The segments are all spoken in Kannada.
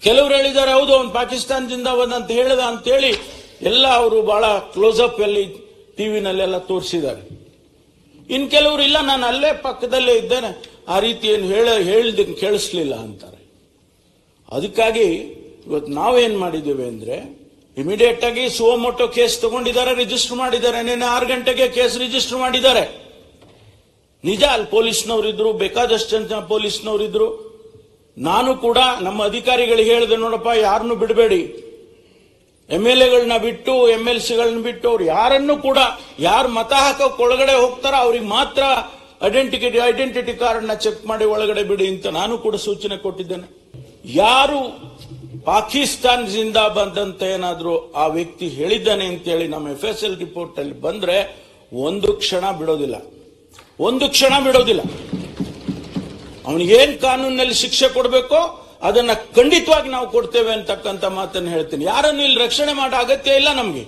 ಕೆಲವರು ಹೇಳಿದ್ದಾರೆ ಹೌದು ಅವ್ನು ಪಾಕಿಸ್ತಾನದಿಂದ ಬಂದ ಅಂತ ಹೇಳಿದ ಅಂತೇಳಿ ಎಲ್ಲ ಅವರು ಬಹಳ ಕ್ಲೋಸ್ ಅಪ್ ಅಲ್ಲಿ ಟಿವಿನಲ್ಲೆಲ್ಲ ತೋರಿಸಿದ್ದಾರೆ ಇನ್ ಕೆಲವರು ಇಲ್ಲ ನಾನು ಅಲ್ಲೇ ಪಕ್ಕದಲ್ಲೇ ಇದ್ದೇನೆ ಆ ರೀತಿ ಏನು ಹೇಳ ಹೇಳ್ದ ಕೇಳಿಸ್ಲಿಲ್ಲ ಅಂತಾರೆ ಅದಕ್ಕಾಗಿ ಇವತ್ತು ನಾವೇನ್ ಮಾಡಿದ್ದೇವೆ ಅಂದ್ರೆ ಇಮಿಡಿಯೇಟ್ ಆಗಿ ಸುವಮೋಟೋ ಕೇಸ್ ತಗೊಂಡಿದ್ದಾರೆ ರಿಜಿಸ್ಟರ್ ಮಾಡಿದ್ದಾರೆ ನಿನ್ನೆ ಆರು ಗಂಟೆಗೆ ಕೇಸ್ ರಿಜಿಸ್ಟರ್ ಮಾಡಿದ್ದಾರೆ ನಿಜ ಅಲ್ಲಿ ಪೊಲೀಸ್ನವರಿದ್ರು ಬೇಕಾದಷ್ಟು ಜನ ಪೊಲೀಸ್ನವರಿದ್ರು ನಾನು ಕೂಡ ನಮ್ಮ ಅಧಿಕಾರಿಗಳಿಗೆ ಹೇಳಿದೆ ನೋಡಪ್ಪ ಯಾರನ್ನು ಬಿಡಬೇಡಿ ಎಂ ಎಲ್ ಎಗಳನ್ನ ಬಿಟ್ಟು ಎಂ ಎಲ್ ಸಿಗಳನ್ನ ಬಿಟ್ಟು ಅವ್ರು ಯಾರನ್ನು ಕೂಡ ಯಾರು ಮತ ಹಾಕೋಕ್ ಒಳಗಡೆ ಹೋಗ್ತಾರೋ ಅವ್ರಿಗೆ ಮಾತ್ರ ಐಡೆಂಟಿಟಿ ಐಡೆಂಟಿಟಿ ಕಾರ್ಡ್ನ ಚೆಕ್ ಮಾಡಿ ಒಳಗಡೆ ಬಿಡಿ ಅಂತ ನಾನು ಕೂಡ ಸೂಚನೆ ಕೊಟ್ಟಿದ್ದೇನೆ ಯಾರು ಪಾಕಿಸ್ತಾನದಿಂದ ಬಂದಂತ ಏನಾದ್ರು ಆ ವ್ಯಕ್ತಿ ಹೇಳಿದ್ದಾನೆ ಅಂತೇಳಿ ನಮ್ಮ ಎಫ್ ಎಸ್ ಎಲ್ ರಿಪೋರ್ಟ್ ಅಲ್ಲಿ ಬಂದ್ರೆ ಒಂದು ಕ್ಷಣ ಬಿಡೋದಿಲ್ಲ ಒಂದು ಕ್ಷಣ ಬಿಡೋದಿಲ್ಲ ಅವನಿಗೇನ್ ಕಾನೂನಿನಲ್ಲಿ ಶಿಕ್ಷೆ ಕೊಡಬೇಕೋ ಅದನ್ನ ಖಂಡಿತವಾಗಿ ನಾವು ಕೊಡ್ತೇವೆ ಅಂತಕ್ಕಂಥ ಮಾತನ್ನು ಹೇಳ್ತೀನಿ ಯಾರನ್ನು ಇಲ್ಲಿ ರಕ್ಷಣೆ ಮಾಡೋ ಅಗತ್ಯ ಇಲ್ಲ ನಮಗೆ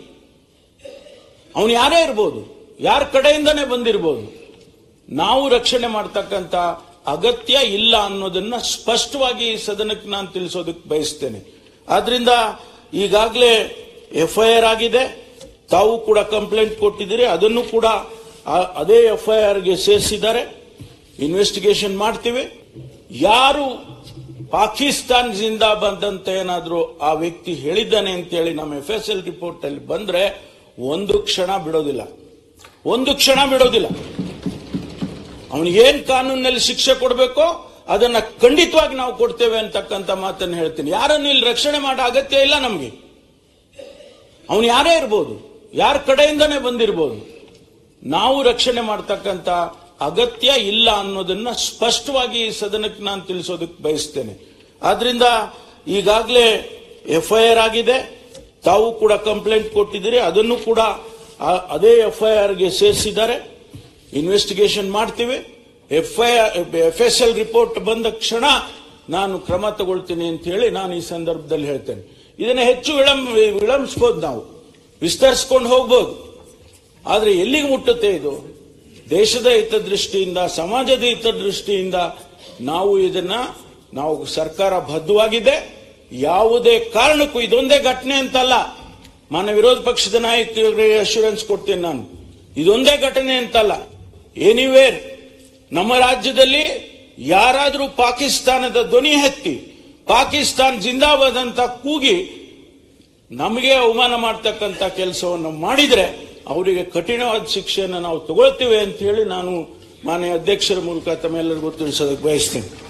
ಅವನು ಯಾರೇ ಇರ್ಬೋದು ಯಾರ ಕಡೆಯಿಂದನೇ ಬಂದಿರ್ಬೋದು ನಾವು ರಕ್ಷಣೆ ಮಾಡ್ತಕ್ಕಂಥ ಅಗತ್ಯ ಇಲ್ಲ ಅನ್ನೋದನ್ನ ಸ್ಪಷ್ಟವಾಗಿ ಈ ಸದನಕ್ಕೆ ನಾನು ತಿಳಿಸೋದಕ್ಕೆ ಬಯಸ್ತೇನೆ ಆದ್ರಿಂದ ಈಗಾಗಲೇ ಎಫ್ಐಆರ್ ಆಗಿದೆ ತಾವು ಕೂಡ ಕಂಪ್ಲೇಂಟ್ ಕೊಟ್ಟಿದ್ದೀರಿ ಅದನ್ನು ಕೂಡ ಆ- ಅದೇ ಎಫ್ಐಆರ್ಗೆ ಸೇರಿಸಿದ್ದಾರೆ ಇನ್ವೆಸ್ಟಿಗೇಷನ್ ಮಾಡ್ತೀವಿ ಯಾರು ಪಾಕಿಸ್ತಾನದಿಂದ ಬಂದಂತ ಏನಾದ್ರು ಆ ವ್ಯಕ್ತಿ ಹೇಳಿದ್ದಾನೆ ಅಂತೇಳಿ ನಮ್ಮ ಎಫ್ ಎಸ್ ಎಲ್ ರಿಪೋರ್ಟ್ ಅಲ್ಲಿ ಬಂದ್ರೆ ಒಂದು ಕ್ಷಣ ಬಿಡೋದಿಲ್ಲ ಒಂದು ಕ್ಷಣ ಬಿಡೋದಿಲ್ಲ ಅವನಿಗೇನ್ ಕಾನೂನಿನಲ್ಲಿ ಶಿಕ್ಷೆ ಕೊಡಬೇಕೋ ಅದನ್ನ ಖಂಡಿತವಾಗಿ ನಾವು ಕೊಡ್ತೇವೆ ಅಂತಕ್ಕಂಥ ಮಾತನ್ನು ಹೇಳ್ತೀನಿ ಯಾರನ್ನು ಇಲ್ಲಿ ರಕ್ಷಣೆ ಮಾಡೋ ಅಗತ್ಯ ಇಲ್ಲ ನಮಗೆ ಅವನು ಯಾರೇ ಇರ್ಬೋದು ಯಾರ ಕಡೆಯಿಂದನೇ ಬಂದಿರ್ಬೋದು ನಾವು ರಕ್ಷಣೆ ಮಾಡ್ತಕ್ಕಂಥ ಅಗತ್ಯ ಇಲ್ಲ ಅನ್ನೋದನ್ನ ಸ್ಪಷ್ಟವಾಗಿ ಈ ಸದನಕ್ಕೆ ನಾನು ತಿಳಿಸೋದಕ್ಕೆ ಬಯಸ್ತೇನೆ ಆದ್ರಿಂದ ಈಗಾಗಲೇ ಎಫ್ಐಆರ್ ಆಗಿದೆ ತಾವು ಕೂಡ ಕಂಪ್ಲೇಂಟ್ ಕೊಟ್ಟಿದ್ದೀರಿ ಅದನ್ನು ಕೂಡ ಆ- ಅದೇ ಎಫ್ಐಆರ್ಗೆ ಸೇರಿಸಿದ್ದಾರೆ ಇನ್ವೆಸ್ಟಿಗೇಷನ್ ಮಾಡ್ತೀವಿ FIR F S L report ಬಂದ ಕ್ಷಣ ನಾನು ಕ್ರಮ ತಗೊಳ್ತೀನಿ ಅಂತ ಹೇಳಿ ನಾನು ಈ ಸಂದರ್ಭದಲ್ಲಿ ಹೇಳ್ತೇನೆ ಇದನ್ನ ಹೆಚ್ಚು ವಿಳಂಬ ವಿಳಂಬಿಸ್ಬೋದು ನಾವು ವಿಸ್ತರಿಸ್ಕೊಂಡು ಹೋಗ್ಬೋದು ಆದ್ರೆ ಎಲ್ಲಿಗೆ ಮುಟ್ಟುತ್ತೆ ಇದು ದೇಶದ ಹಿತದೃಷ್ಟಿಯಿಂದ ಸಮಾಜದ ಹಿತದೃಷ್ಟಿಯಿಂದ ನಾವು ಇದನ್ನ ನಾವು ಸರ್ಕಾರ ಬದ್ಧವಾಗಿದೆ ಯಾವುದೇ ಕಾರಣಕ್ಕೂ ಇದೊಂದೇ ಘಟನೆ ಅಂತಲ್ಲ ಮಾನ್ಯ ವಿರೋಧ ಪಕ್ಷದ ನಾಯಕರಿಗೆ ಅಶ್ಯೂರೆನ್ಸ್ ಕೊಡ್ತೇನೆ ನಾನು ಇದೊಂದೇ ಘಟನೆ ಅಂತಲ್ಲ ಎನಿವೇರ್ ನಮ್ಮ ರಾಜ್ಯದಲ್ಲಿ ಯಾರಾದರೂ ಪಾಕಿಸ್ತಾನದ ಧ್ವನಿ ಎತ್ತಿ ಪಾಕಿಸ್ತಾನ್ ಜಿಂದಾಬಾದ್ ಅಂತ ಕೂಗಿ ನಮಗೆ ಅವಮಾನ ಮಾಡ್ತಕ್ಕಂಥ ಕೆಲಸವನ್ನು ಮಾಡಿದ್ರೆ ಅವರಿಗೆ ಕಠಿಣವಾದ ಶಿಕ್ಷೆಯನ್ನು ನಾವು ತಗೊಳ್ತೇವೆ ಅಂತ ಹೇಳಿ ನಾನು ಮಾನ್ಯ ಅಧ್ಯಕ್ಷರ ಮೂಲಕ ತಮ್ಮೆಲ್ಲರಿಗೂ ತಿಳಿಸೋದಕ್ಕೆ ಬಯಸ್ತೇನೆ